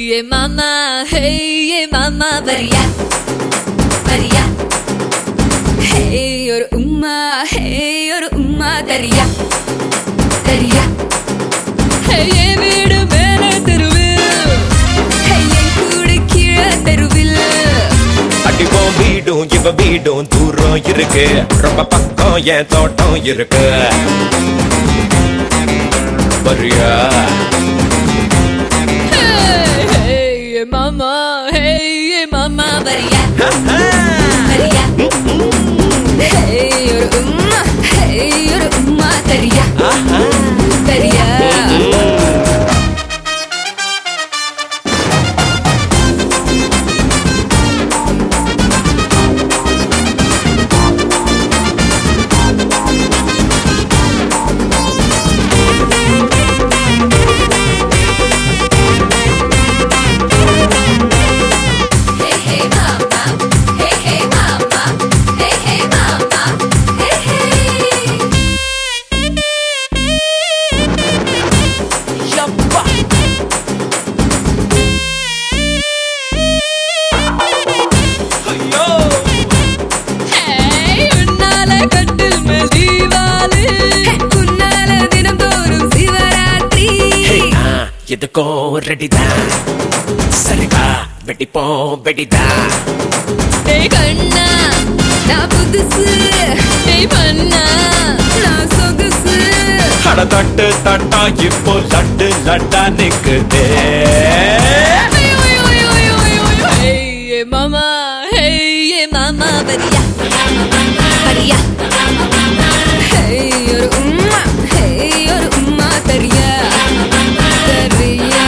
ஏ மாமா ஹே ஏ மாமா வரியா வரியா ஹே ஒரு உம்மா ஹே ஒரு உம்மா தரியா தரியா ஹே என் வீடு மேல தெருவில் ஹே என் கூடு கீழே தெருவில் அடிப்போம் வீடும் இவ வீடும் தூரம் இருக்கு ரொம்ப பக்கம் என் தோட்டம் இருக்கு வரியா Hey, hey, yeah, mama, hey, yeah, mama, வரியா வரியா Hey, ஒரு உம்மா, hey, ஒரு உம்மா தரியா தரியா Hey, hey, mama, hey, hey, mama, hey, hey, mama, hey, hey. யப்பா ஐயோ Hey, உன்னால கட்டில் மேல் தீவாளு. உன்னால தினம்தோறும் சிவராத்திரி. ஹே, நான் எதுக்கும் ரெடிதான் சரிவா வெடிப்போம் வெடிதான் டேய் கண்ணா, நான் புதுசு. டேய் மன்னா, நான் சொகுசு. அட தட்டு தட்டா இப்போ லட்டு லட்டா நிக்குதே ஐயோ, ஐயோ, ஐயோ, ஐயோ, ஐயோ, ஐயோ. Hey, yeah, mama, hey, yeah, mama, வரியா? வரியா? Hey, ஒரு உம்மா, hey, ஒரு உம்மா தரியா தரியா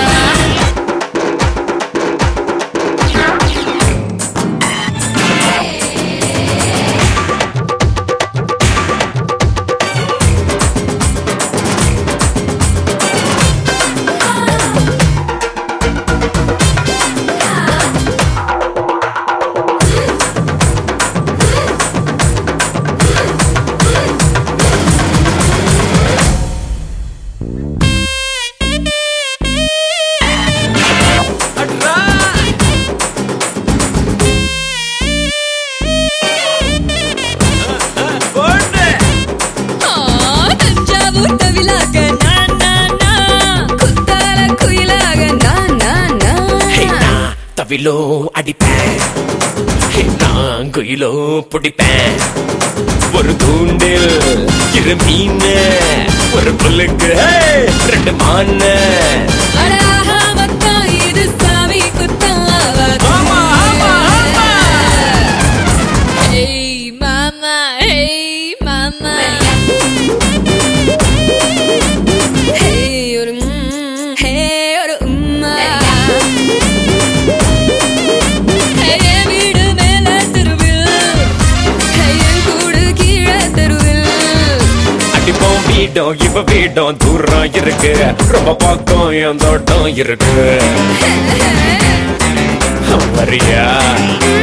அட்ரா போடு ஆ, தஞ்சாவூர் தவிலாக நான், நான், நான். குத்தால குயிலாக நான், நான், ஹே, நான். நான் தவிலோ அடிப்பேன் ஹே, நான் குயிலோ பிடிப்பேன் ஒரு தூண்டில் இரு மீன் ஒரு புல்லுக்கு ஹே, ரெண்டு மான அட ஆஹா, மொத்தம் இது சாமி குத்தம் ஆவாது. ஆமா, ஆமா, ஆமா. Hey, mama, hey, mama. Hey, ஒரு ம், hey, ஒரு உம்மா. Hey, என் வீடு மேல தெருவில். Hey, என் கூடு கீழே தெருவில். அடிப்போம் வீடும் இவ வீடும் தூரம் இருக்கு ரொம்ப பக்கம் என் தோட்டம் இருக்கு வரியா